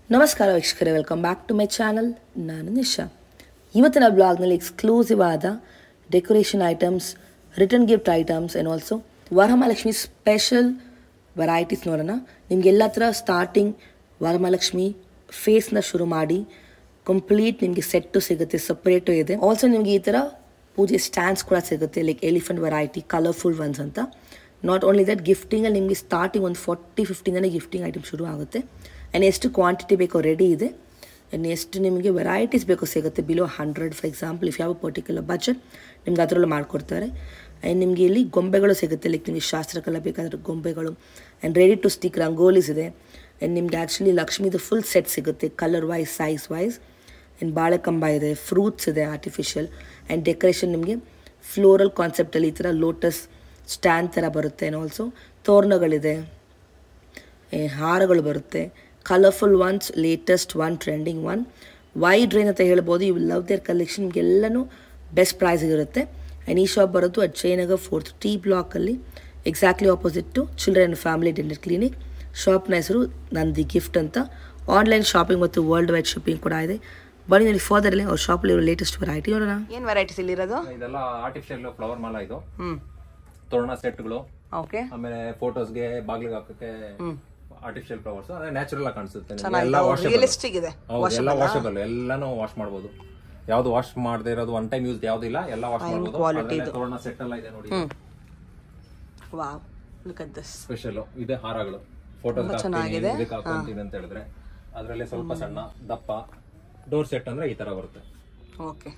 ನಮಸ್ಕಾರ ವೀಕ್ಷಕರೇ welcome back to my channel ನಾನು ನಿಶಾ ಇವತ್ತಿನ ಬ್ಲಾಗ್ನಲ್ಲಿ ಎಕ್ಸ್ಕ್ಲೂಸಿವ್ ಆದ decoration items return gift items and also Varamahalakshmi special varieties ನೋಡೋಣ ನಿಮಗೆಲ್ಲ ಥರ ಸ್ಟಾರ್ಟಿಂಗ್ ವರಮಹಾಲಕ್ಷ್ಮಿ ಫೇಸ್ನ ಶುರು ಮಾಡಿ ಕಂಪ್ಲೀಟ್ ನಿಮಗೆ ಸೆಟ್ಟು ಸಿಗುತ್ತೆ ಸಪ್ರೇಟು ಇದೆ ಆಲ್ಸೋ ನಿಮಗೆ ಈ ಥರ ಪೂಜೆ ಸ್ಟ್ಯಾಂಡ್ಸ್ ಕೂಡ ಸಿಗುತ್ತೆ like elephant variety colourful ones ಅಂತ ನಾಟ್ ಓನ್ಲಿ ದಟ್ ಗಿಫ್ಟಿಂಗಲ್ಲಿ ನಿಮಗೆ ಸ್ಟಾರ್ಟಿಂಗ್ ಒಂದು ಫಾರ್ಟಿ ಫಿಫ್ಟಿಂದನೇ ಗಿಫ್ಟಿಂಗ್ ಐಟಮ್ ಶುರು ಆಗುತ್ತೆ ಆ್ಯಂಡ್ ಎಷ್ಟು ಕ್ವಾಂಟಿಟಿ ಬೇಕೋ ರೆಡಿ ಇದೆ ಆ್ಯಂಡ್ ಎಷ್ಟು ನಿಮಗೆ ವೆರೈಟೀಸ್ ಬೇಕೋ ಸಿಗುತ್ತೆ below hundred for example if ಯಾವ ಪರ್ಟಿಕ್ಯುಲರ್ ಬಜೆಟ್ ನಿಮ್ಗೆ ಅದರಲ್ಲೂ ಮಾಡಿಕೊಡ್ತಾರೆ ಆ್ಯಂಡ್ ನಿಮಗೆ ಇಲ್ಲಿ ಗೊಂಬೆಗಳು ಸಿಗುತ್ತೆ ಲೈಕ್ ನಿಮಗೆ ಶಾಸ್ತ್ರಕ್ಕೆಲ್ಲ ಬೇಕಾದ್ರೆ ಗೊಂಬೆಗಳು and ready to stick rangolis ಇದೆ ಆ್ಯಂಡ್ ನಿಮಗೆ ಆ್ಯಕ್ಚುಲಿ ಲಕ್ಷ್ಮೀದು ಫುಲ್ ಸೆಟ್ ಸಿಗುತ್ತೆ colour wise size wise and ಬಾಳೆಕಂಬ ಇದೆ ಫ್ರೂಟ್ಸ್ ಇದೆ ಆರ್ಟಿಫಿಷಿಯಲ್ ಆ್ಯಂಡ್ ಡೆಕೋರೇಷನ್ ನಿಮಗೆ ಫ್ಲೋರಲ್ ಕಾನ್ಸೆಪ್ಟಲ್ಲಿ ಈ ಥರ ಲೋಟಸ್ ಸ್ಟ್ಯಾಂಡ್ ಥರ ಬರುತ್ತೆ ಆ್ಯಂಡ್ ಆಲ್ಸೋ ತೋರಣಗಳಿದೆ ಏ, ಹಾರಗಳು ಬರುತ್ತೆ colourful ones latest one trending one wide range ಅಂತ ಹೇಳ್ಬೋದು ಯು ಲವ್ ದೇರ್ ಕಲೆಕ್ಷನ್ ನಿಮಗೆಲ್ಲನೂ ಬೆಸ್ಟ್ ಪ್ರೈಸ್ ಇರುತ್ತೆ ಆ್ಯಂಡ್ ಈ ಶಾಪ್ ಬರೋದು ಅಟ್ ಜಯನಗರ್ ಫೋರ್ತ್ ಟಿ ಬ್ಲಾಕಲ್ಲಿ exactly opposite to children and family dental clinic ಶಾಪ್ನ ಹೆಸರು ನಂದಿ ಗಿಫ್ಟ್ ಅಂತ ಆನ್ಲೈನ್ ಶಾಪಿಂಗ್ ಮತ್ತು ವರ್ಲ್ಡ್ ವೈಡ್ ಶಾಪಿಂಗ್ ಕೂಡ ಇದೆ ಬನ್ನಿ ನೋಡಿ ಫರ್ದರ್ ಅಲ್ಲಿ ಅವ್ರ ಶಾಪಲ್ಲಿ ಇರೋ ಲೇಟೆಸ್ಟ್ ವೆರೈಟಿ ನೋಡೋಣ ಏನು ವೆರೈಟೀಸ್ ಇಲ್ಲಿರೋದು ಇದೆಲ್ಲ ಆರ್ಟಿಫಿಷಿಯಲ್ ಫ್ಲವರ್ ಮಾಲ ಇದು ಹ್ಞೂ ತೋರಣ ಸೆಟ್ಗಳು ಓಕೆ ಆಮೇಲೆ ಫೋಟೋಸ್ಗೆ ಬಾಗ್ಲಿಗೆ ಹಾಕಕ್ಕೆ ಆರ್ಟಿಫಿಷಿಯಲ್ ಫ್ಲವರ್ಸ್ ಅದೇ ನ್ಯಾಚುರಲ್ ಆಗಿ ಕಾಣಿಸುತ್ತೆ ನಿಮ್ಗೆ. ಚೆನ್ನಾಗಿದೆ. ಎಲ್ಲ washable. Realistic ಇದೆ. ಹೌದು, ಎಲ್ಲ ವಾಷಬಲ್ ಎಲ್ಲಾನು ವಾಶ್ ಮಾಡಬಹುದು ಯಾವ್ದು ವಾಶ್ ಮಾಡದೇ ಇರೋದು ಒನ್ ಟೈಮ್ ಯೂಸ್ ಯಾವ್ದು ಇಲ್ಲ ಎಲ್ಲ ವಾಶ್ ಮಾಡಬಹುದು ಅದ್ರಲ್ಲೇ ತೋರಣ ಸೆಟ್ ಎಲ್ಲ ಇದೆ ನೋಡಿ wow look at this special ಇದೆ ಹಾರಗಳು ಫೋಟೋಸ್ ಚೆನ್ನಾಗಿದೆ. ಇದಕ್ಕೆ ಹಾಕೊಂತೀನಿ ಅಂತ ಹೇಳಿದ್ರೆ ಅದ್ರಲ್ಲಿ ಸ್ವಲ್ಪ ಸಣ್ಣ ದಪ್ಪ ಡೋರ್ ಸೆಟ್ ಅಂದ್ರೆ ಈ ತರ ಬರುತ್ತೆ ಓಕೆ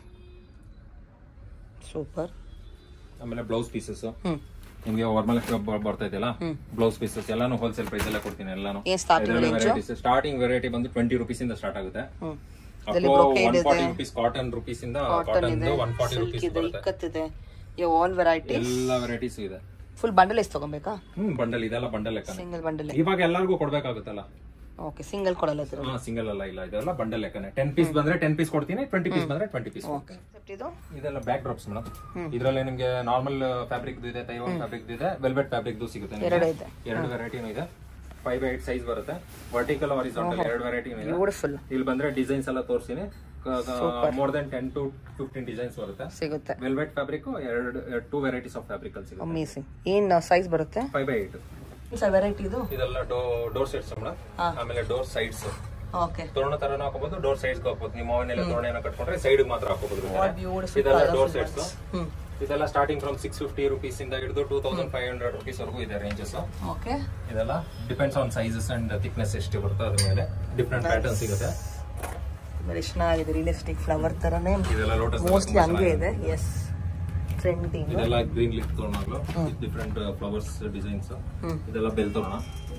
ಸೂಪರ್ ಆಮೇಲೆ ಬ್ಲೌಸ್ ಪೀಸಸ್ ಹ್ಮ್ ನಿಮ್ಗೆ ವರ್ಮಲಕ್ಷ್ಮಿ ಬರ್ತಾ ಇದೆಯಲ್ಲ ಬ್ಲೌಸ್ ಪೀಸಸ್ ಎಲ್ಲಾನು ಹೋಲ್ಸೇಲ್ ಪ್ರೈಸ್ ಎಲ್ಲ ಕೊಡ್ತೀನಿ ಎಲ್ಲಾನು ಏನ್ starting range? ಸ್ಟಾರ್ಟಿಂಗ್ ವೆರೈಟಿ ಬಂದು ಟ್ವೆಂಟಿ ರುಪೀಸ್ ಇಂದ ಸ್ಟಾರ್ಟ್ ಆಗುತ್ತೆ hmm one forty rupees cotton rupees ಇಂದ ಕಾಟನ್ ಒನ್ ಫಾರ್ಟಿ ರುಪೀಸ್ ಇದೆ ಬರುತ್ತೆ ಇಕ್ಕತ್ತಿದೆ ಯೋ ಆಲ್ ವೆರೈಟಿ ಎಲ್ಲ ವೆರೈಟೀಸ್ ಇದೆ ಫುಲ್ ಬಂಡಲ್ ಎಷ್ಟು ತಗೊಬೇಕಾ ಹ್ಮ್ ಬಂಡಲ್ ಇದೆಲ್ಲ ಬಂಡಲ್ ಲೆಕ್ಕ ಸಿಂಗಲ್ ಬಂಡಲ್ ಇವಾಗ ಎಲ್ಲರಿಗೂ ಕೊಡ್ಬೇಕಾಗುತ್ತಲ್ಲ ಓಕೆ ಸಿಂಗಲ್ ಕೊಡಲ್ಲ ಇದ್ರ ಹಾ ಸಿಂಗಲ್ ಅಲ್ಲ ಇಲ್ಲ ಇದೆಲ್ಲ ಬಂಡಲ್ ಲೆಕ್ಕನೆ ಟೆನ್ ಪೀಸ್ ಬಂದ್ರೆ ಟೆನ್ ಪೀಸ್ ಕೊಡ್ತೀನಿ ಟ್ವೆಂಟಿ ಪೀಸ್ ಬಂದ್ರೆ ಟ್ವೆಂಟಿ ಪೀಸ್ ಇದು ಇದೆಲ್ಲ ಬ್ಯಾಕ್ ಡ್ರಾಪ್ಸ್ ಮೇಡಮ್ ಇದರಲ್ಲಿ ನಿಮ್ಗೆ ನಾರ್ಮಲ್ ಫ್ಯಾಬ್ರಿಕ್ ಇದೆ ತೈವಾನ್ ಫ್ಯಾಬ್ರಿಕ್ ಇದೆ ವೆಲ್ವೆಟ್ ಫ್ಯಾಬ್ರಿಕ್ ಸಿಗುತ್ತೆ ನಿಮ್ಗೆ. ಎರಡು ಇದೆ ಎರಡು ವೆರೈಟಿನೂ ಇದೆ ಫೈವ್ ಬೈ ಏಟ್ ಸೈಜ್ ಬರುತ್ತೆ ವರ್ಟಿಕಲ್ ಹಾರಿಸಾಂಟಲ್ ಎರಡು ವೆರೈಟಿನೂ ಇದೆ ಬ್ಯೂಟಿಫುಲ್ ಇಲ್ಲಿ ಬಂದ್ರೆ ಡಿಸೈನ್ಸ್ ಎಲ್ಲ ತೋರಿಸ್ತೀನಿ more than ten to fifteen designs ಬರುತ್ತೆ ಸಿಗುತ್ತೆ ವೆಲ್ವೆಟ್ ಫ್ಯಾಬ್ರಿಕ್ ಎರಡು ಟೂ ವೆರೈಟೀಸ್ ಆಫ್ ಫ್ಯಾಬ್ರಿಕ್ ಅಲ್ಲಿ ಸಿಗುತ್ತೆ ಅಮೇಸಿಂಗ್ ಏನ್ ಸೈಜ್ ಬರುತ್ತೆ ಫೈವ್ ಬೈ ಏಟ್ ವೆರೈಟಿ ಇದು ಇದೆಲ್ಲ ಡೋರ್ ಸೆಟ್ಸ್ ಮೇಡಮ್ ಆಮೇಲೆ ಡೋರ್ ಸೈಡ್ಸ್ ಓಕೆ ತೋರಣ ತರನು ಹಾಕೋಬಹುದು ಡೋರ್ ಸೈಡ್ಸ್ ಹಾಕೋಬಹುದು ನಿಮ್ಮ ಮನೆಯಲ್ಲ ತೋರಣ ಏನೋ ಕಟ್ಕೊಂಡ್ರೆ ಸೈಡ್ ಮಾತ್ರ ಹಾಕೋಬಹುದು ಬ್ಯೂಟಿಫುಲ್ ಇದೆಲ್ಲ ಡೋರ್ ಸೆಟ್ಸ್ ಹ್ಮ್ ಇದೆಲ್ಲ starting from six fifty rupees ಇಂದ ಹಿಡಿದು two thousand five hundred rupees ವರೆಗೂ ಇದೆ ರೇಂಜಸ್ ಓಕೆ ಇದೆಲ್ಲ depends on sizes and thickness ಎಷ್ಟು ಬರುತ್ತೆ ಅದ್ರ ಮೇಲೆ ಡಿಫ್ರೆಂಟ್ ಪ್ಯಾಟರ್ನ್ ಸಿಗುತ್ತೆ ವೆರಿ ಚೆನ್ನಾಗಿದೆ ರಿಯಲಿಸ್ಟಿಕ್ ಫ್ಲವರ್ ತರನೇ ಇದೆಲ್ಲ ಲೋಟಸ್ ಮೋಸ್ಟ್ಲಿ ಹಂಗೆ ಇದೆ ಎಸ್ ಟ್ರೆಂಡಿಂಗ್ ಇದೆಲ್ಲ ಗ್ರೀನ್ ಲಿಫ್ಟ್ ತೋರಣಗಳು ಡಿಫ್ರೆಂಟ್ ಫ್ಲವರ್ಸ್ ಡಿಸೈನ್ಸ್ ಇದೆಲ್ಲ ಬೆಲ್ ತೋರಣ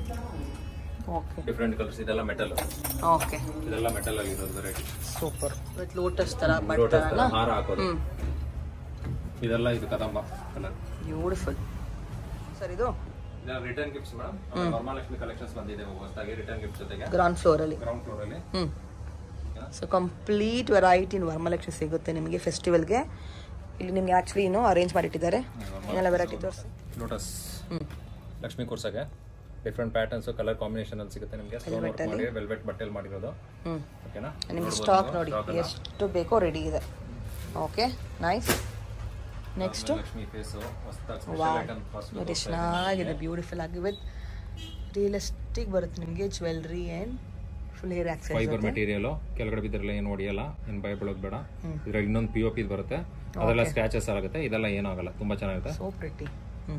ಓಕೆ ಡಿಫ್ರೆಂಟ್ ಕಲರ್ಸ್ ಇದೆಲ್ಲ ಮೆಟಲ್ ಓಕೆ ಇದೆಲ್ಲ ಮೆಟಲ್ ಆಗಿರೋದು ವೆರೈಟಿ ಸೂಪರ್ ವಿತ್ ಲೋಟಸ್ ತರ ಬಟ್ ಲೋಟಸ್ ಹಾರ ಹಾಕೋದು ಹ್ಮ್ ಇದೆಲ್ಲ ಇದು ಕದಂಬ ಕಲರ್ ಬ್ಯೂಟಿಫುಲ್ ಸರ್ ಇದು ಇದೆಲ್ಲ return gifts madam Varamahalakshmi collections ಬಂದಿದೆ ಹೊಸದಾಗಿ ರಿಟರ್ನ್ ಗಿಫ್ಟ್ ಜೊತೆಗೆ ಗ್ರೌಂಡ್ ಫ್ಲೋರ್ ಅಲ್ಲಿ ಗ್ರೌಂಡ್ ಫ್ಲೋರ್ ಅಲ್ಲಿ hmm so complete variety in Varamahalakshmi ಸಿಗುತ್ತೆ ನಿಮಗೆ ಫೆಸ್ಟಿವಲ್ಗೆ ಇಲ್ಲಿ ನಿಮ್ಗೆ ಆಕ್ಚುಲಿ ಏನು ಅರೇಂಜ್ ಮಾಡಿಟ್ಟಿದ್ದಾರೆ ಏನೆಲ್ಲ ವೆರೈಟಿ ತೋರಿಸಿ ಲೋಟಸ್ ಹ್ಮ್ ಲಕ್ಷ್ಮಿ ಕೂರ್ಸಕ್ಕೆ ಡಿಫ್ರೆಂಟ್ ಪ್ಯಾಟರ್ನ್ಸ್ ಕಲರ್ ಕಾಂಬಿನೇಷನ್ ಅಲ್ಲಿ ಸಿಗುತ್ತೆ ನಿಮಗೆ ಸ್ಟೋನ್ ವರ್ಕ್ ಮಾಡಿ ವೆಲ್ವೆಟ್ ಬಟ್ಟೆಲ್ ಮಾಡಿರೋದು ಹ್ಮ್ ಓಕೆನಾ ನಿಮ್ಗೆ ಸ್ಟಾಕ್ ನೋಡಿ ಎಷ್ಟು ಬೇಕೋ ರೆಡಿ ಇದೆ okay nice next Lakshmi face ಹೊಸದಾಗಿ ಸ್ಪೆಷಲ್ ಐಟಮ್ ಫಸ್ಟ್ ವೆರಿ ಚೆನ್ನಾಗಿದೆ ಬ್ಯೂಟಿಫುಲ್ ಆಗಿ ವಿತ್ ರಿಯಲಿಸ್ಟಿಕ್ ಬರುತ್ತೆ ನಿಮಗೆ jewellery and full hair access fibre material ಕೆಳಗಡೆ ಬಿದ್ದಿರಲ್ಲ ಏನು ಹೊಡಿಯಲ್ಲ ಏನು ಭಯ ಬೀಳೋದು ಬೇಡ ಇದ್ರಲ್ಲಿ ಇನ್ನೊಂದು ಪಿ ಒ ಪಿ ಬರುತ್ತೆ ಅದೆಲ್ಲ ಸ್ಕ್ರಾಚಸ್ ಆಗುತ್ತೆ ಇದೆಲ್ಲ ಏನಾಗಲ್ಲ ತುಂಬಾ ಚೆನ್ನಾಗಿರುತ್ತೆ ಸೋ ಪ್ರಿಟಿ ಹ್ಞೂ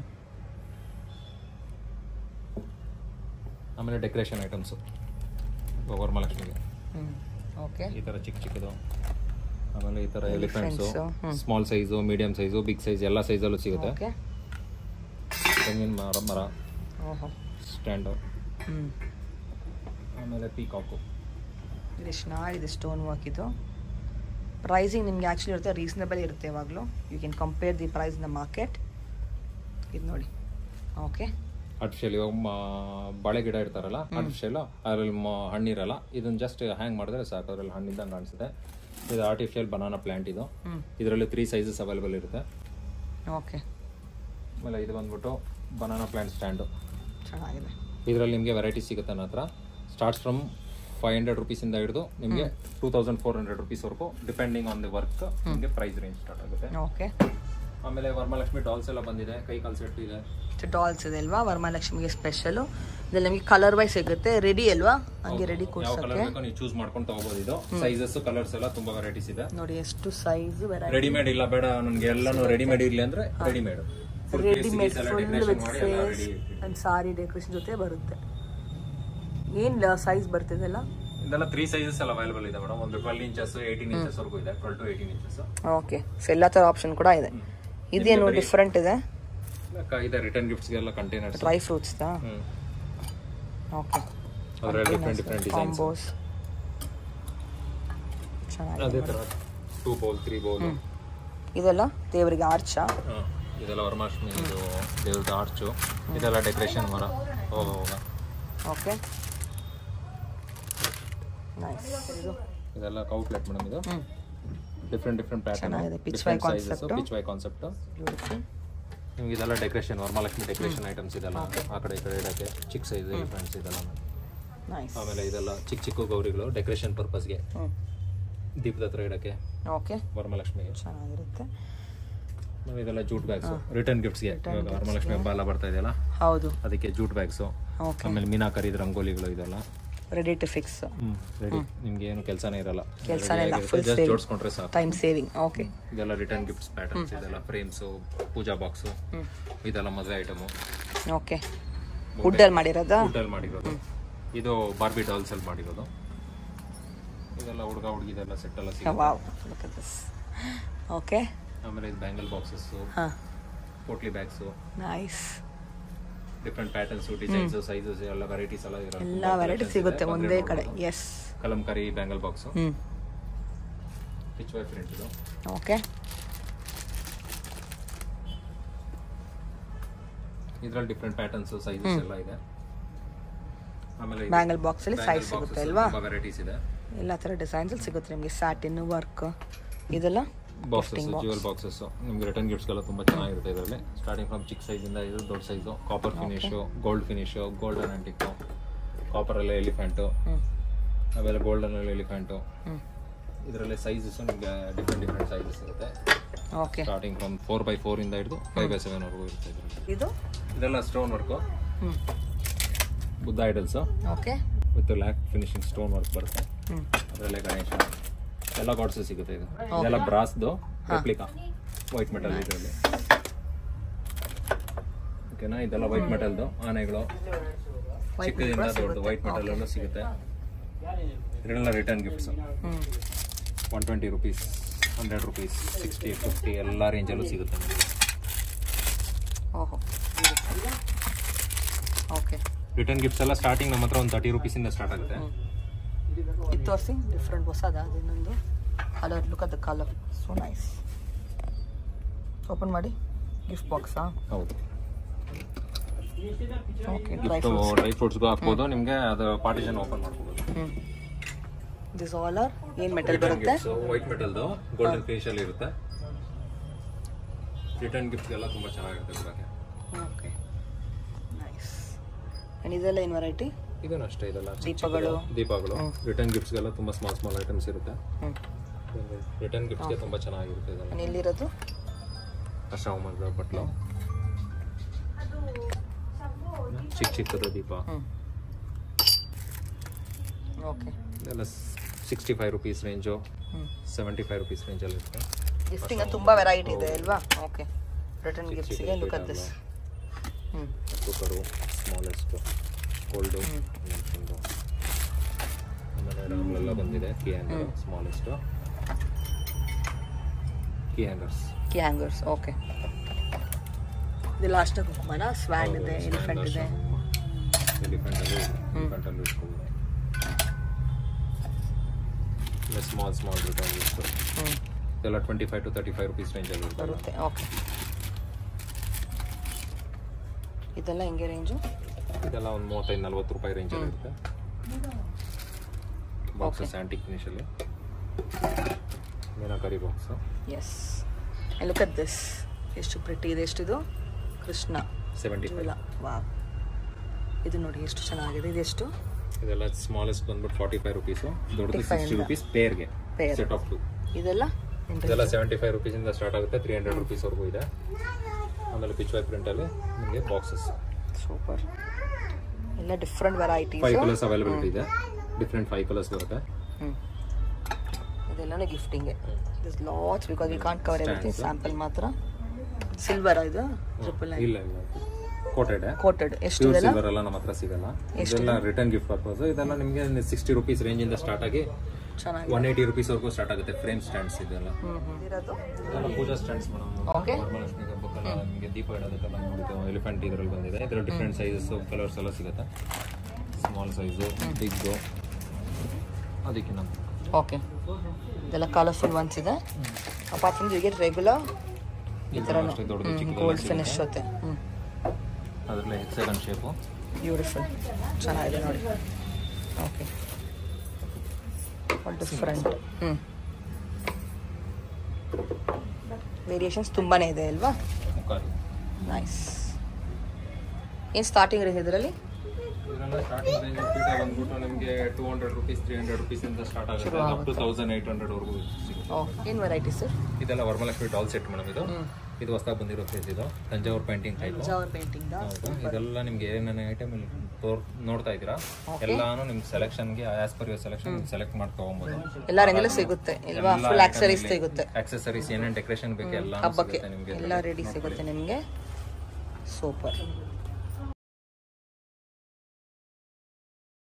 ಆಮೇಲೆ ಡೆಕೋರೇಷನ್ ಐಟಮ್ಸ್ ವರಮಹಾಲಕ್ಷ್ಮಿಗೆ ಹ್ಞೂ ಓಕೆ ಈ ತರ ಚಿಕ್ಕ ಚಿಕ್ಕದು ಆಮೇಲೆ ಈ ತರ elephants Elephants, small size medium size big size ಎಲ್ಲ ಸೈಜಲ್ಲೂ ಸಿಗುತ್ತೆ ಓಕೆ ತೆಂಗಿನ ಮರ ಮರ ಓಹೋ ಸ್ಟ್ಯಾಂಡು ಹ್ಞೂ ಆಮೇಲೆ ಪೀಕಾಕು ವೆರಿ ಚೆನ್ನಾಗಿದೆ ಸ್ಟೋನ್ ವರ್ಕ್ ಇದು ಪ್ರೈಸಿಂಗ್ ನಿಮಗೆ ಆ್ಯಕ್ಚುಲಿ ಇರುತ್ತೆ ರೀಸನಬಲ್ ಇರುತ್ತೆ ಯಾವಾಗಲೂ you can compare the price the market ಇದು ನೋಡಿ ಓಕೆ ಆರ್ಟಿಫಿಷಿಯಲ್ ಇವಾಗ ಮ- ಬಾಳೆ ಗಿಡ ಇಡ್ತಾರಲ್ಲ ಆರ್ಟಿಫಿಷಿಯಲ್ ಅದ್ರಲ್ಲಿ ಮ- ಹಣ್ಣಿರಲ್ಲ ಇದನ್ನ ಜಸ್ಟ್ ಹ್ಯಾಂಗ್ ಮಾಡಿದ್ರೆ ಸಾಕು ಅದ್ರಲ್ಲಿ ಹಣ್ಣಿಂದ ಕಾಣಿಸುತ್ತೆ ಇದು ಆರ್ಟಿಫಿಷಿಯಲ್ ಬನಾನಾ ಪ್ಲಾಂಟ್ ಇದು ಹ್ಞೂ ಇದರಲ್ಲಿ ತ್ರೀ ಸೈಜಸ್ ಅವೈಲೇಬಲ್ ಇರುತ್ತೆ ಓಕೆ ಆಮೇಲೆ ಇದು ಬಂದ್ಬಿಟ್ಟು ಬನಾನಾ ಪ್ಲಾಂಟ್ ಸ್ಟ್ಯಾಂಡು ಚೆನ್ನಾಗಿದೆ ಇದರಲ್ಲಿ ನಿಮಗೆ ವೆರೈಟಿ ಸಿಗುತ್ತೆ ನನ್ನ ಹತ್ರ ಸ್ಟಾರ್ಟ್ಸ್ ಫ್ರಮ್ ಫೈವ್ ಹಂಡ್ರೆಡ್ ರುಪೀಸಿಂದ ಹಿಡಿದು ನಿಮಗೆ ಟೂ ತೌಸಂಡ್ ಫೋರ್ ಹಂಡ್ರೆಡ್ ರುಪೀಸ್ವರೆಗೂ ಡಿಪೆಂಡಿಂಗ್ ಆನ್ ದಿ ವರ್ಕ್ ನಿಮಗೆ ಪ್ರೈಸ್ ರೇಂಜ್ ಸ್ಟಾರ್ಟ್ ಆಗುತ್ತೆ ಓಕೆ ಆಮೇಲೆ ವರಮಹಾಲಕ್ಷ್ಮಿ ಡಾಲ್ಸ್ ಎಲ್ಲ ಬಂದಿದೆ ಕೈ ಕಾಲ್ ಸೆಟ್ ಇದೆ ಡಾಲ್ಸ್ ಇದೆ ಅಲ್ವಾ ವರಮಹಾಲಕ್ಷ್ಮಿಗೆ ಸ್ಪೆಷಲು ಇದ್ರಲ್ಲಿ ನಮಗೆ ಕಲರ್ ವೈಸ್ ಸಿಗುತ್ತೆ ರೆಡಿ ಅಲ್ವಾ ಹಂಗೆ ರೆಡಿ ಯಾವ ಕಲರ್ ಕೂರ್ಸಕ್ಕೆ ಬೇಕೋ ನೀವು ಚೂಸ್ ಮಾಡ್ಕೊಂಡು ತಗೋಬಹುದು ಇದು ಸೈಜಸ್ ಕಲರ್ಸ್ ಎಲ್ಲ ತುಂಬಾ ವೆರೈಟೀಸ್ ಇದೆ ನೋಡಿ ಎಷ್ಟು ಸೈಜ್ ವೆರೈಟಿ ರೆಡಿಮೇಡ್ ಇಲ್ಲ ಬೇಡ ನನಗೆ ಎಲ್ಲಾನು ರೆಡಿಮೇಡ್ ಇರ್ಲಿ ಅಂದ್ರೆ ರೆಡಿಮೇಡ್ ರೆಡಿಮೇಡ್ ಫುಲ್ ವಿತ್ ಸೇಸ್ ಅಂಡ್ ಸಾರಿ ಡೆಕೋರೇಷನ್ ಜೊತೆ ಬರುತ್ತೆ ಏನು ಸೈಜ್ ಬರ್ತಿದೆಲ್ಲ ಇದೆಲ್ಲ ತ್ರೀ ಸೈಜಸ್ ಎಲ್ಲ ಅವೈಲೇಬಲ್ ಇದೆ ಮೇಡಮ್ ಒಂದು ಟ್ವೆಲ್ ಇಂಚಸ್ ಏಯ್ಟೀನ್ ಇಂಚಸ್ ವರೆಗೂ ಇದೆ twelve to eighteen inches okay so ಎಲ್ಲ ಥರ ಆಪ್ಷನ್ ಕೂಡ ಇದೆ ಇದೇನು ಡಿಫ್ರೆಂಟ್ ಇದೆ ಇದೆ ರಿಟರ್ನ್ ಗಿಫ್ಟ್ಸ್ಗೆಲ್ಲ ಕಂಟೈನರ್ಸ್ ಡ್ರೈ ಫ್ರೂಟ್ಸ್ದಾ ಹ್ಮ್ ಓಕೆ ಅದರಲ್ಲಿ ಡಿಫ್ರೆಂಟ್ ಡಿಫ್ರೆಂಟ್ ಡಿಸೈನ್ಸ್ ಕಾಂಬೋಸ್ ಚೆನ್ನಾಗಿದೆ ಅದೇ ತರ ಟೂ ಬೌಲ್ ತ್ರೀ ಬೌಲ್ ಇದೆಲ್ಲ ದೇವರಿಗೆ ಆರ್ಚ ಇದೆಲ್ಲ ವರಮಹಾಲಕ್ಷ್ಮಿ ಇದು ದೇವ್ರದ್ದು ಆರ್ಚು ಇದೆಲ್ಲ ಡೆಕೋರೇಷನ್ ಮರ ಹೋಗ ಹೋಗ ಓಕೆ ನೈಸ್ ಇದು ಇದೆಲ್ಲ ಕೌ ಪ್ಲೇಟ್ ಮೇಡಮ್ ಇದು ಹ್ಮ್ ಡಿಫ್ರೆಂಟ್ ಡಿಫ್ರೆಂಟ್ ಪ್ಯಾಟರ್ನ್ ಚೆನ್ನಾಗಿದೆ. Pitch different white sizes concept. Pichwai concept beautiful ನಿಮ್ಗೆ ಇದೆಲ್ಲ ಡೆಕೋರೇಷನ್ ವರಮಹಾಲಕ್ಷ್ಮಿ ಡೆಕೋರೇಷನ್ ಐಟಮ್ಸ್ ಇದೆಲ್ಲ ಆ ಕಡೆ ಈ ಕಡೆ ಇಡಕ್ಕೆ ಚಿಕ್ಕ ಸೈಜ್ ಫ್ರೆಂಡ್ಸ್ ಇದೆಲ್ಲ ನೈಸ್ ಆಮೇಲೆ ಇದೆಲ್ಲ ಚಿಕ್ಕ ಚಿಕ್ಕ ಗೌರಿಗಳು ಡೆಕೋರೇಷನ್ ಪರ್ಪಸ್ಗೆ ಹ್ಞೂ ದೀಪದ ಹತ್ರ ಇಡಕ್ಕೆ ಓಕೆ ವರಮಹಾಲಕ್ಷ್ಮಿಗೆ ಚೆನ್ನಾಗಿರುತ್ತೆ ಆಮೇಲೆ ಇದೆಲ್ಲ ಜೂಟ್ ಬ್ಯಾಗ್ಸ್ ರಿಟರ್ನ್ ಗಿಫ್ಟ್ಸ್ಗೆ ಇವಾಗ ವರಮಹಾಲಕ್ಷ್ಮಿ ಹಬ್ಬ ಎಲ್ಲ ಬರ್ತಾ ಇದೆಯಲ್ಲ ಹೌದು ಅದಕ್ಕೆ ಜೂಟ್ ಬ್ಯಾಗ್ಸು ಓಕೆ ಆಮೇಲೆ ಮೀನಾಕರಿದ ರಂಗೋಲಿಗಳು ಇದೆಲ್ಲ ರೆಡಿ ಟು ಫಿಕ್ಸ್ ರೆಡಿ ನಿಮ್ಗೆ ಏನು ಕೆಲಸನೇ ಇರಲ್ಲ ಕೆಲ್ಸನೇ ಇಲ್ಲ, full ಜಸ್ಟ್ saving. ಜೋಡಿಸ್ಕೊಂಡ್ರೆ ಸಾಕು ಟೈಮ್ ಸೇವಿಂಗ್ ಓಕೆ ಇದೆಲ್ಲ ರಿಟರ್ನ್ ಗಿಫ್ಟ್ಸ್ ಪ್ಯಾಟರ್ನ್ಸ್ ಇದೆಲ್ಲ ಫ್ರೇಮ್ಸು ಪೂಜಾ ಬಾಕ್ಸು ಇದೆಲ್ಲ ಮದುವೆ ಐಟಮು ಓಕೆ ವುಡ್ಡಲ್ಲಿ ಮಾಡಿರೋದಾ ವುಡ್ಡಲ್ಲಿ ಮಾಡಿರೋದು ಇದು ಬಾರ್ಬಿ ಡಾಲ್ಸ್ ಅಲ್ಲಿ ಮಾಡಿರೋದು ಇದೆಲ್ಲ ಹುಡುಗ ಹುಡುಗಿದೆಲ್ಲ ಸೆಟ್ ಎಲ್ಲ ಸಿಗುತ್ತೆ wow look at this okay ಆಮೇಲೆ ಇದು ಬ್ಯಾಂಗಲ್ ಬಾಕ್ಸಸ್ ಹಾಂ potli bags nice different patterns designs sizes ಎಲ್ಲ ವೆರೈಟೀಸ್ ಎಲ್ಲ ಇರೋ ಎಲ್ಲ ವೆರೈಟಿ ಸಿಗುತ್ತೆ ಒಂದೇ ಕಡೆ ಎಸ್ ಕಲಂಕರಿ ಬ್ಯಾಂಗಲ್ ಬಾಕ್ಸು ಹ್ಞೂ ಪಿಚ್ ವೈ ಪ್ರಿಂಟ್ ಇದು ಓಕೆ ಇದ್ರಲ್ಲಿ ಡಿಫ್ರೆಂಟ್ ಪ್ಯಾಟರ್ನ್ಸ್ ಸೈಜಸ್ ಎಲ್ಲ ಇದೆ ಆಮೇಲೆ ಬ್ಯಾಂಗಲ್ ಬಾಕ್ಸಲ್ಲಿ ಸೈಜ್ ಸಿಗುತ್ತೆ ಅಲ್ವಾ ವೆರೈಟೀಸ್ ಇದೆ ಎಲ್ಲ ಥರ ಡಿಸೈನ್ಸಲ್ಲಿ ಸಿಗುತ್ತೆ ನಿಮಗೆ ಸ್ಯಾಟಿನ್ ವರ್ಕ್ ಇದೆಲ್ಲ ಬಾಕ್ಸಸ್ ಜ್ಯುವೆಲ್ ಬಾಕ್ಸಸ್ ನಿಮ್ಗೆ ರಿಟರ್ನ್ ಗಿಫ್ಟ್ಸ್ಗೆಲ್ಲ ತುಂಬ ಚೆನ್ನಾಗಿರುತ್ತೆ ಇದರಲ್ಲಿ ಸ್ಟಾರ್ಟಿಂಗ್ ಫ್ರಮ್ ಚಿಕ್ಕ ಸೈಜಿಂದ ಇದು ದೊಡ್ಡ size copper finish gold finish golden antique ಕಾಪರಲ್ಲಿ ಎಲಿಫೆಂಟು ಹ್ಞೂ ಆಮೇಲೆ ಗೋಲ್ಡನಲ್ಲಿ ಎಲಿಫೆಂಟು ಹ್ಞೂ ಇದರಲ್ಲಿ ಸೈಜಸ್ ನಿಮಗೆ ಡಿಫ್ರೆಂಟ್ ಡಿಫ್ರೆಂಟ್ ಸೈಜಸ್ ಇರುತ್ತೆ okay starting from four by four ಇಂದ ಹಿಡಿದು ಫೈವ್ ಬೈ ಸೆವೆನ್ ವರೆಗೂ ಇರುತ್ತೆ ಇದರಲ್ಲಿ ಇದು ಇದೆಲ್ಲ ಸ್ಟೋನ್ ವರ್ಕು ಹ್ಞೂ Buddha idols okay with lac finishing stone work ಬರುತ್ತೆ ಹ್ಞೂ ಅದರಲ್ಲೇ ಗಣೇಶ ಎಲ್ಲ ಗಾಡ್ಸ್ ಸಿಗುತ್ತೆ ಇದು ಇದೆಲ್ಲ ಬ್ರಾಸ್ದು ರೆಪ್ಲಿಕಾ ವೈಟ್ ಮೆಟಲ್ ಇದರಲ್ಲಿ ಓಕೆನಾ ಇದೆಲ್ಲ ವೈಟ್ ಮೆಟಲ್ದು ಆನೆಗಳು ಚಿಕ್ಕದಿಂದ ದೊಡ್ಡದು ವೈಟ್ ಮೆಟಲ್ ಎಲ್ಲ ಸಿಗುತ್ತೆ ಇದೆಲ್ಲ ರಿಟರ್ನ್ ಗಿಫ್ಟ್ಸ್ ಹ್ಞೂ one twenty rupees hundred rupees sixty fifty ಎಲ್ಲ ರೇಂಜಲ್ಲೂ ಸಿಗುತ್ತೆ ನಿಮಗೆ ಓಹೋ ಓಕೆ ರಿಟರ್ನ್ ಗಿಫ್ಟ್ಸ್ ಎಲ್ಲ ಸ್ಟಾರ್ಟಿಂಗ್ ನಮ್ಮ ಹತ್ರ ಒಂದು ತರ್ಟಿ ರುಪೀಸಿಂದ ಸ್ಟಾರ್ಟ್ ಆಗುತ್ತೆ ಇದು ತೋರಿಸಿ ಡಿಫ್ರೆಂಟ್ ಹೊಸದ ಅದೇನೊಂದು ಕಲರ್ ಲುಕ್ ಅದ ಕಲರ್ ಸೊ ನೈಸ್ ಓಪನ್ ಮಾಡಿ ಗಿಫ್ಟ್ ಬಾಕ್ಸಾ ಹೌದು ಓಕೆ ಡ್ರೈ ಗಿಫ್ಟು ಡ್ರೈ ಫ್ರೂಟ್ಸ್ಗೂ ಹಾಕ್ಬೋದು ನಿಮಗೆ ಅದು ಪಾರ್ಟಿಷನ್ ಓಪನ್ ಮಾಡ್ಬೋದು ಹ್ಞೂ ದಿಸ್ ಆಲ್ ಆರ್ ಏನು ಮೆಟಲ್ ಬರುತ್ತೆ ವೈಟ್ ಮೆಟಲ್ದು ಗೋಲ್ಡನ್ ಫಿನಿಶ್ ಅಲ್ಲಿ ಇರುತ್ತೆ ರಿಟರ್ನ್ ಗಿಫ್ಟ್ ಎಲ್ಲ ತುಂಬಾ ಚೆನ್ನಾಗಿರುತ್ತೆ ಕೊಡಕ್ಕೆ ಓಕೆ ನೈಸ್ ಆ್ಯಂಡ್ ಇದೆಲ್ಲ ಏನು ವೆರೈಟಿ ಇದೂ ಅಷ್ಟೇ ಇದೆಲ್ಲ ಚಿಕ್ಕ ದೀಪಗಳು ಚಿಕ್ಕದು ದೀಪಗಳು ರಿಟರ್ನ್ ಗಿಫ್ಟ್ಸ್ಗೆಲ್ಲ ತುಂಬಾ ಸ್ಮಾಲ್ ಸ್ಮಾಲ್ ಐಟಮ್ಸ್ ಇರುತ್ತೆ ಹ್ಞೂ ರಿಟರ್ನ್ ಗಿಫ್ಟ್ಸ್ಗೆ ತುಂಬಾ ಚೆನ್ನಾಗಿರುತ್ತೆ ಇದೆಲ್ಲ ಆ್ಯಂಡ್ ಎಲ್ಲಿರೋದು ಅಶ್ರಮದ ಬಟ್ಲು ಚಿಕ್ಕ ಚಿಕ್ಕದು ದೀಪ ಹ್ಞೂ ಓಕೆ ಇದೆಲ್ಲ ಸಿಕ್ಸ್ಟಿ ಫೈವ್ ರುಪೀಸ್ ರೇಂಜು ಹ್ಞೂ ಸೆವೆಂಟಿ ಫೈವ್ ರುಪೀಸ್ ರೇಂಜಲ್ಲಿ ಇರುತ್ತೆ ಗಿಫ್ಟಿಂಗ್ ತುಂಬ ವೆರೈಟಿ ಇದೆ ಅಲ್ವಾ ಓಕೆ ರಿಟರ್ನ್ ಗಿಫ್ಟ್ಸಿಗೆ ಲುಕ್ ಅಟ್ ದಿಸ್ ಹ್ಞೂ ಕುಕ್ಕರು ಸ್ಮಾಲೆಸ್ಟು ಕೋಲ್ಡು ಮೆಣಸಿಂದು ಆಮೇಲೆ ರಾಮ್ಲೆಲ್ಲ ಬಂದಿದೆ key hanger smallest key hangers key hangers okay ಇದು ಲಾಸ್ಟ್ ಕುಕ್ಮನ ಸ್ವ್ಯಾನ್ ಇದೆ ಎಲಿಫೆಂಟ್ ಇದೆ ಎಲಿಫೆಂಟಲ್ಲಿ ಎಲಿಫೆಂಟಲ್ಲಿ ಇಟ್ಬೋದು ಸ್ಮಾಲ್ ಸ್ಮಾಲ್ ರಿಟರ್ನ್ ಇಷ್ಟು ಹ್ಞೂ ಇದೆಲ್ಲ twenty five to thirty five rupees ರೇಂಜಲ್ಲಿ ಇರುತ್ತೆ ಬರುತ್ತೆ ಓಕೆ ಇದೆಲ್ಲ ಹೆಂಗೆ ರೇಂಜು ಇದೆಲ್ಲ ಒಂದು ಮೂವತ್ತೈದು ನಲ್ವತ್ತು ರೂಪಾಯಿ ರೇಂಜಲ್ಲಿ ಇರುತ್ತೆ ಬಾಕ್ಸಸ್ ಆ್ಯಂಟಿಕ್ ಫಿನಿಶಲ್ಲಿ Meenakari box yes look at this ಎಷ್ಟು ಪ್ರಿಟಿ ಇದೆ ಎಷ್ಟಿದು ಕೃಷ್ಣ ಸೆವೆಂಟಿ ಫೈವ್ ಜೂಲ ವಾ ಇದು ನೋಡಿ ಎಷ್ಟು ಚೆನ್ನಾಗಿದೆ ಇದೆಷ್ಟು ಇದೆಲ್ಲ ಸ್ಮಾಲೆಸ್ಟ್ ಬಂದ್ಬಿಟ್ಟು ಫಾರ್ಟಿ ಫೈವ್ ರುಪೀಸು ದೊಡ್ಡದು 45 ಸಿಕ್ಸ್ಟಿ ರುಪೀಸ್ ಪೇರ್ಗೆ Pair. ಸೆಟ್ ಆಫ್ ಟು ಇದೆಲ್ಲ ಇದೆಲ್ಲ ಸೆವೆಂಟಿ ಫೈವ್ ರುಪೀಸಿಂದ ಸ್ಟಾರ್ಟ್ ಆಗುತ್ತೆ ತ್ರೀ ಹಂಡ್ರೆಡ್ ರುಪೀಸ್ವರೆಗೂ ಇದೆ ಆಮೇಲೆ ಪಿಚ್ ವೈ ಪ್ರಿಂಟಲ್ಲಿ ನಿಮಗೆ ಬಾಕ್ಸಸ್ ಸೂಪರ್ ಎಲ್ಲ different varieties five colours availability ಇದೆ ಡಿಫ್ರೆಂಟ್ ಫೈವ್ ಕಲರ್ಸ್ ಬರುತ್ತೆ ಇದೆಲ್ಲನೂ ಗಿಫ್ಟಿಂಗೆ this lots because we can't cover everything sample ಮಾತ್ರ ಸಿಲ್ವರ್ ಇದು ಟ್ರಿಪಲ್ ನೈನ್ ಇಲ್ಲ ಇಲ್ಲ ಕೋಟೆಡ್ ಕೋಟೆಡ್ ಎಷ್ಟು ಪ್ಯೂರ್ ಇದೆಲ್ಲ ಸಿಲ್ವರ್ ಎಲ್ಲ ನಮ್ಮ ಹತ್ರ ಸಿಗಲ್ಲ ಇದೆಲ್ಲ ರಿಟರ್ನ್ ಗಿಫ್ಟ್ ಪರ್ಪಸ್ ಇದೆಲ್ಲ ನಿಮಗೆ ಸಿಕ್ಸ್ಟಿ ರುಪೀಸ್ ರೇಂಜಿಂದ ಸ್ಟಾರ್ಟ್ ಆಗಿ ಚೆನ್ನಾಗಿ ಒನ್ ಏಯ್ಟಿ ರುಪೀಸ್ವರೆಗೂ ಸ್ಟಾರ್ಟ್ ಆಗುತ್ತೆ ಫ್ರೇಮ್ ಸ್ಟ್ಯಾಂಡ್ಸ್ ಇದೆಲ್ಲ ಇರೋದು ಇದೆಲ್ಲ puja stands madam Okay. Varamahalakshmi ಹಬ್ಬಕ್ಕೆಲ್ಲ ನಿಮಗೆ ದೀಪ ಇಡೋದಕ್ಕೆಲ್ಲ ನೋಡಿದ್ದು ಎಲಿಫೆಂಟ್ ಇದರಲ್ಲಿ ಬಂದಿದೆ ಇದರಲ್ಲಿ ಡಿಫ್ರೆಂಟ್ ಸೈಜಸ್ ಕಲರ್ಸ್ ಎಲ್ಲ ಸಿಗುತ್ತೆ ಸ್ಮಾಲ್ ಸೈಜು ಬಿಗ್ಗು ಅದಕ್ಕೆ ನಮ್ಮ ಓಕೆ ಇದೆಲ್ಲ ಕಲರ್ಫುಲ್ ಒನ್ಸ್ ಇದೆ apart from you get regular ಈ ಥರ ಅಷ್ಟೇ ದೊಡ್ಡದು ಚಿಕ್ಕದು ಗೋಲ್ಡ್ ಫಿನಿಶ್ ಜೊತೆ ಹ್ಞೂ ಅದರಲ್ಲಿ ಹೆಕ್ಸೆಗನ್ ಶೇಪು ಬ್ಯೂಟಿಫುಲ್ ಚೆನ್ನಾಗಿದೆ ನೋಡಿ ಓಕೆ ಡಿಫ್ರೆಂಟ್ ಹ್ಞೂ ವೇರಿಯೇಷನ್ಸ್ ತುಂಬಾ ಇದೆ ಅಲ್ವಾ ಮುಖಾರಿ ನೈಸ್ ಏನು ಸ್ಟಾರ್ಟಿಂಗ್ ರೀ ಇದರಲ್ಲಿ ಇದೆಲ್ಲ ಸ್ಟಾರ್ಟಿಂಗ್ ರೇಂಜ್ ಪೀಠ ಬಂದ್ಬಿಟ್ಟು ನಿಮಗೆ two hundred rupees three hundred ರುಪೀಸಿಂದ ಸ್ಟಾರ್ಟ್ ಆಗುತ್ತೆ ಅಪ್ ಟು ತೌಸಂಡ್ ಏಯ್ಟ್ ಹಂಡ್ರೆಡ್ವರೆಗೂ ಸಿಗುತ್ತೆ ಓ ಏನು ವೆರೈಟಿ ಸರ್ ಇದೆಲ್ಲ ವರಮಹಾಲಕ್ಷ್ಮಿ ಡಾಲ್ ಸೆಟ್ ಮೇಡಮ್ ಇದು ಇದು ಹೊಸದಾಗಿ ಬಂದಿರೋ ಫೇಸ್ ಇದು ತಂಜಾವೂರು ಪೇಂಟಿಂಗ್ ಟೈಪ್ ಜವರ್ ಪೇಂಟಿಂಗ್ ಹೌದು ಇದೆಲ್ಲ ನಿಮ್ಗೆ ಏನೇನು ಐಟಮ್ ಇಲ್ಲಿ ತೋರ್ ನೋಡ್ತಾ ಇದ್ದೀರಾ ಎಲ್ಲಾನು ನಿಮ್ ಸೆಲೆಕ್ಷನ್ಗೆ as per your selection select ಮಾಡಿ ತಗೊಬೋದು ಎಲ್ಲ ರೇಂಜಲ್ಲೂ ಸಿಗುತ್ತೆ ಇಲ್ವಾ ಫುಲ್ ಆಕ್ಸರೀಸ್ ಸಿಗುತ್ತೆ ಆಕ್ಸೆಸರೀಸ್ ಏನೇನು ಡೆಕೋರೇಷನ್ ಬೇಕು ಎಲ್ಲ ಹಬ್ಬಕ್ಕೆ ಸಿಗುತ್ತೆ ನಿಮಗೆ ಎಲ್ಲ ರೆಡಿ ಸಿಗುತ್ತೆ ನಿಮಗೆ ಸೂಪರ್